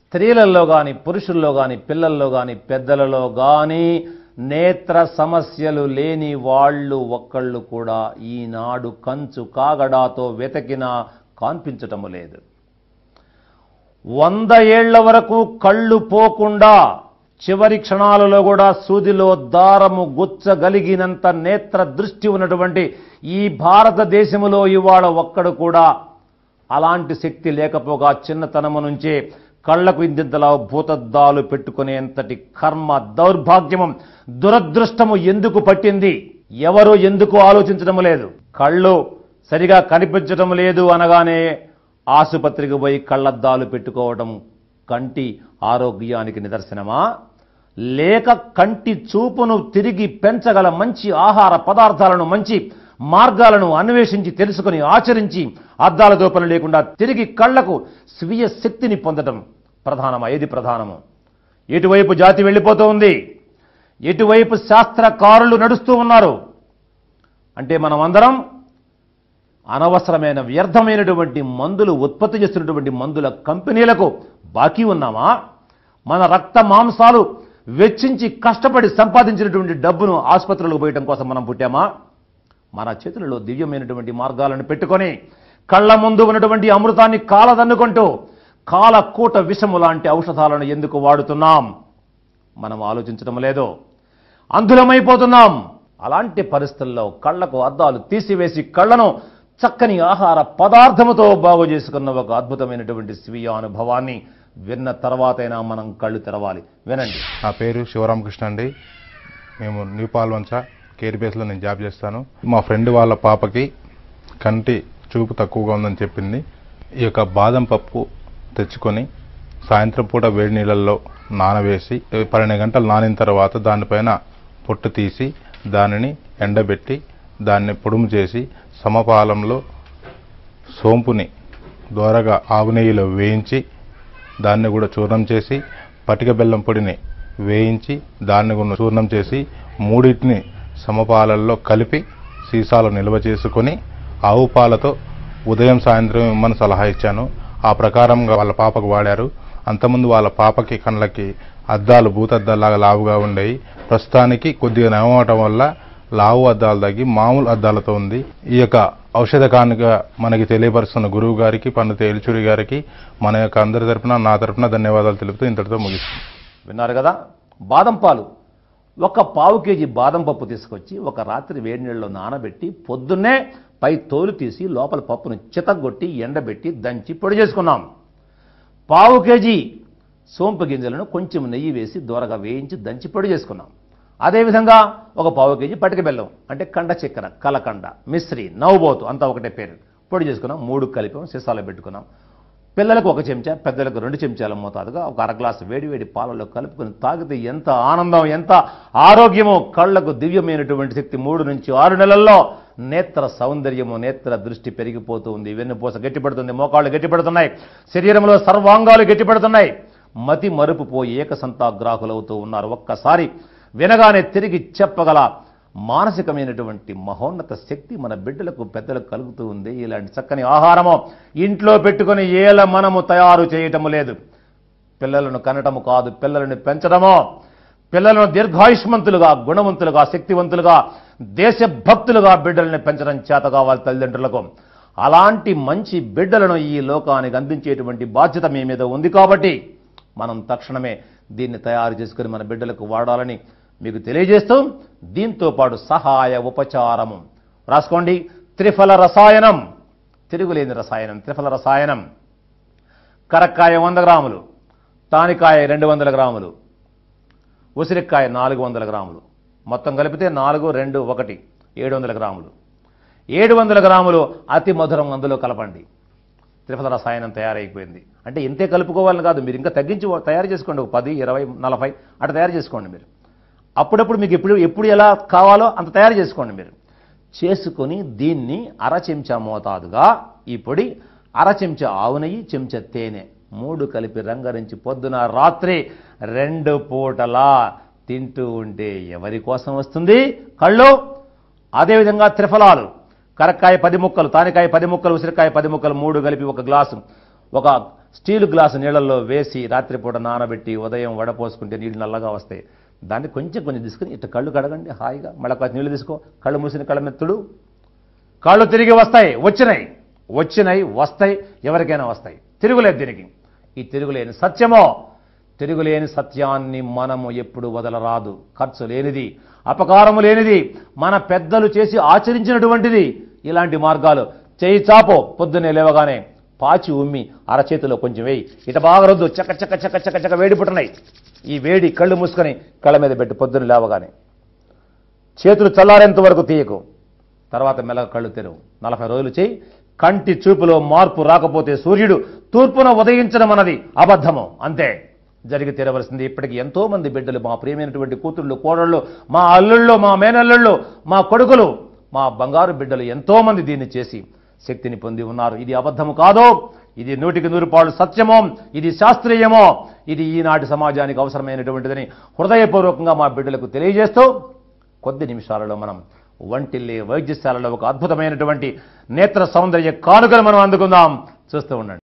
స్త్రీలలో కానీ పురుషుల్లో కానీ పిల్లల్లో కానీ పెద్దలలో కానీ నేత్ర సమస్యలు లేని వాళ్ళు ఒక్కళ్ళు కూడా ఈనాడు కంచు కాగడాతో వెతకినా కనిపించటము లేదు వంద ఏళ్ల వరకు కళ్ళు పోకుండా చివరి క్షణాలలో కూడా సూదిలో దారము గుచ్చగలిగినంత నేత్ర దృష్టి ఉన్నటువంటి ఈ భారతదేశములో ఇవాళ ఒక్కడు కూడా అలాంటి శక్తి లేకపోగా చిన్నతనము నుంచే కళ్లకు ఇంతింతలా భూతద్దాలు పెట్టుకునేంతటి కర్మ దౌర్భాగ్యము దురదృష్టము ఎందుకు పట్టింది ఎవరు ఎందుకు ఆలోచించడం లేదు కళ్ళు సరిగా కనిపించడం లేదు అనగానే ఆసుపత్రికి పోయి కళ్ళద్దాలు పెట్టుకోవడం కంటి ఆరోగ్యానికి నిదర్శనమా లేక కంటి చూపును తిరిగి పెంచగల మంచి ఆహార పదార్థాలను మంచి మార్గాలను అన్వేషించి తెలుసుకొని ఆచరించి అద్దాలతో పని లేకుండా తిరిగి కళ్లకు స్వీయ శక్తిని పొందడం ప్రధానమా ఏది ప్రధానము ఎటువైపు జాతి వెళ్ళిపోతూ ఉంది ఎటువైపు శాస్త్రకారులు నడుస్తూ ఉన్నారు అంటే మనం అందరం అనవసరమైన వ్యర్థమైనటువంటి మందులు ఉత్పత్తి చేస్తున్నటువంటి మందుల కంపెనీలకు బాకీ ఉన్నామా మన రక్త మాంసాలు వెచ్చించి కష్టపడి సంపాదించినటువంటి డబ్బును ఆసుపత్రులకు పోయటం కోసం మనం పుట్టామా మన చేతులలో దివ్యమైనటువంటి మార్గాలను పెట్టుకొని కళ్ళ ముందు ఉన్నటువంటి అమృతాన్ని కాలదన్నుకుంటూ కాలకూట విషము లాంటి ఔషధాలను ఎందుకు వాడుతున్నాం మనం ఆలోచించడం లేదు అంధులమైపోతున్నాం అలాంటి పరిస్థితుల్లో కళ్ళకు అద్దాలు తీసివేసి కళ్ళను చక్కని ఆహార పదార్థముతో బాగు చేసుకున్న ఒక అద్భుతమైనటువంటి స్వీయ అనుభవాన్ని విన్న తర్వాతైనా మనం కళ్ళు తెరవాలి వినండి నా పేరు శివరామకృష్ణ అండి మేము న్యూ పాల్వంచ కేర్ బేస్లో నేను జాబ్ చేస్తాను మా ఫ్రెండ్ వాళ్ళ పాపకి కంటి చూపు తక్కువగా ఉందని చెప్పింది ఈ యొక్క బాదం పప్పు తెచ్చుకొని సాయంత్రం పూట వేడి నీళ్ళల్లో నానవేసి పన్నెండు గంటలు నానిన తర్వాత దానిపైన పొట్టు తీసి దానిని ఎండబెట్టి దాన్ని పొడుము చేసి సమపాలంలో సోంపుని దోరగా ఆవు నెయ్యిలో వేయించి దాన్ని కూడా చూర్ణం చేసి పటిక బెల్లం పొడిని వేయించి దాన్ని కూడా చూర్ణం చేసి మూడింటిని సమపాలల్లో కలిపి సీసాలో నిల్వ చేసుకొని ఆవు పాలతో ఉదయం సాయంత్రం ఇమ్మని సలహా ఇచ్చాను ఆ ప్రకారంగా వాళ్ళ పాపకు వాడారు అంతకుముందు వాళ్ళ పాపకి కళ్ళకి అద్దాలు భూతద్దాలాగా లావుగా ఉండేవి ప్రస్తుతానికి కొద్దిగా నవ్వటం వల్ల లావు అద్దాలు తగ్గి మామూలు అద్దాలతో ఉంది ఈ యొక్క ఔషధ కానుక మనకి తెలియపరుస్తున్న గురువు గారికి పన్ను తేల్చూరి గారికి మన యొక్క అందరి తరపున నా తరపున ధన్యవాదాలు తెలుపుతూ ఇంతటితో ముగిస్తుంది విన్నారు కదా బాదం పాలు ఒక పావు కేజీ బాదం పప్పు తీసుకొచ్చి ఒక రాత్రి వేడి నీళ్ళలో నానబెట్టి పొద్దున్నే పై తోలు తీసి లోపల పప్పును చితగొట్టి ఎండబెట్టి దంచి పొడి చేసుకున్నాం పావు కేజీ సోంపు గింజలను కొంచెం నెయ్యి వేసి దూరగా వేయించి దంచి పొడి చేసుకున్నాం అదేవిధంగా ఒక పావు కేజీ పటిక బెల్లం అంటే కండ చక్కెర కలకండ మిశ్రి నవ్వుబోతు అంతా ఒకటే పేరు పొడి చేసుకున్నాం మూడు కలిపాం సీసాలో పెట్టుకున్నాం పిల్లలకు ఒక చెంచా పెద్దలకు రెండు చెంచాల మోతాదుగా ఒక అర గ్లాసు వేడి వేడి పాలలో కలుపుకొని తాగితే ఎంత ఆనందం ఎంత ఆరోగ్యమో కళ్ళకు దివ్యమైనటువంటి శక్తి మూడు నుంచి ఆరు నెలల్లో నేత్ర సౌందర్యము నేత్ర దృష్టి పెరిగిపోతూ ఉంది వెన్నుపూస గట్టిపడుతుంది మోకాళ్ళు గట్టిపడుతున్నాయి శరీరంలో సర్వాంగాలు గట్టిపడుతున్నాయి మతి మరుపు పోయి ఏకసంతాగ్రాహులవుతూ ఉన్నారు ఒక్కసారి వినగానే తిరిగి చెప్పగల మానసికమైనటువంటి మహోన్నత శక్తి మన బిడ్డలకు పెద్దలకు కలుగుతూ ఉంది ఇలాంటి చక్కని ఆహారము ఇంట్లో పెట్టుకొని ఏల మనము తయారు చేయటము లేదు పిల్లలను కనటము కాదు పిల్లలను పెంచడము పిల్లలను దీర్ఘాయుష్మంతులుగా గుణవంతులుగా శక్తివంతులుగా దేశభక్తులుగా బిడ్డలను పెంచడం చేత కావాలి తల్లిదండ్రులకు అలాంటి మంచి బిడ్డలను ఈ లోకానికి అందించేటువంటి బాధ్యత మీ మీద ఉంది కాబట్టి మనం తక్షణమే దీన్ని తయారు చేసుకుని మన బిడ్డలకు వాడాలని మీకు తెలియజేస్తూ దీంతో పాటు సహాయ ఉపచారము రాసుకోండి త్రిఫల రసాయనం తిరుగులేని రసాయనం త్రిఫల రసాయనం కరక్కాయ వంద గ్రాములు తానికాయ రెండు వందల గ్రాములు ఉసిరికాయ నాలుగు వందల గ్రాములు మొత్తం కలిపితే నాలుగు రెండు ఒకటి ఏడు వందల గ్రాములు ఏడు వందల గ్రాములు అతి మధురం అందులో కలపండి త్రిఫల రసాయనం తయారైపోయింది అంటే ఇంతే కలుపుకోవాలని కాదు మీరు ఇంకా తగ్గించి తయారు చేసుకోండి ఒక పది ఇరవై నలభై అట్లా తయారు చేసుకోండి మీరు అప్పుడప్పుడు మీకు ఎప్పుడు ఎప్పుడు ఎలా కావాలో అంత తయారు చేసుకోండి మీరు చేసుకొని దీన్ని అర చెంచా మోతాదుగా ఈ పొడి అర చెంచా ఆవు నెయ్యి చెంచా తేనె మూడు కలిపి రంగరించి పొద్దున రాత్రి రెండు పూటలా తింటూ ఉంటే ఎవరి కోసం వస్తుంది కళ్ళు అదేవిధంగా త్రిఫలాలు కరక్కాయ పది ముక్కలు తానికాయ పది ముక్కలు ఉసిరికాయ పది ముక్కలు మూడు కలిపి ఒక గ్లాసు ఒక స్టీల్ గ్లాసు నీళ్ళల్లో వేసి రాత్రిపూట నానబెట్టి ఉదయం వడపోసుకుంటే నీళ్ళు నల్లగా వస్తాయి దాన్ని కొంచెం కొంచెం తీసుకుని ఇట్లా కళ్ళు కడగండి హాయిగా మళ్ళీ కాస్త నీళ్ళు తీసుకో కళ్ళు మూసిన కళ్ళ మెత్తుడు కాళ్ళు తిరిగి వస్తాయి వచ్చినాయి వచ్చినాయి వస్తాయి ఎవరికైనా వస్తాయి తిరుగులేదు దీనికి ఈ తిరుగులేని సత్యమో తిరుగులేని సత్యాన్ని మనము ఎప్పుడు వదలరాదు ఖర్చు లేనిది అపకారము లేనిది మన పెద్దలు చేసి ఆచరించినటువంటిది ఇలాంటి మార్గాలు చేయి చాపో పొద్దున్నే లేవగానే పాచి ఉమ్మి అరచేతిలో కొంచెం వేయి ఇట బాగా రొద్దు చక్క చక్క చక్క చక్క చక్క వేడి పుట్టినాయి ఈ వేడి కళ్ళు మూసుకొని కళ్ళ మీద పెట్టి పొద్దున్న లేవగానే చేతులు చల్లారేంత వరకు తీయకు తర్వాత మెల్లగా కళ్ళు తెరువు నలభై రోజులు చేయి కంటి చూపులో మార్పు రాకపోతే సూర్యుడు తూర్పున ఉదయించడం అన్నది అబద్ధము అంతే జరిగి తీరవలసింది ఇప్పటికి ఎంతో మంది బిడ్డలు మా ప్రియమైనటువంటి కూతుళ్ళు కోడళ్ళు మా అల్లుళ్ళు మా మేనల్లుళ్ళు మా కొడుకులు మా బంగారు బిడ్డలు ఎంతో మంది దీన్ని చేసి శక్తిని పొంది ఉన్నారు ఇది అబద్ధము కాదో ఇది నూటికి నూరు పాళ్ళు సత్యమో ఇది శాస్త్రీయమో ఇది ఈనాటి సమాజానికి అవసరమైనటువంటిదని హృదయపూర్వకంగా మా బిడ్డలకు తెలియజేస్తూ కొద్ది నిమిషాలలో మనం వంటిల్లే వైద్యశాలలో ఒక అద్భుతమైనటువంటి నేత్ర సౌందర్య కానుకలు మనం అందుకుందాం చూస్తూ ఉండండి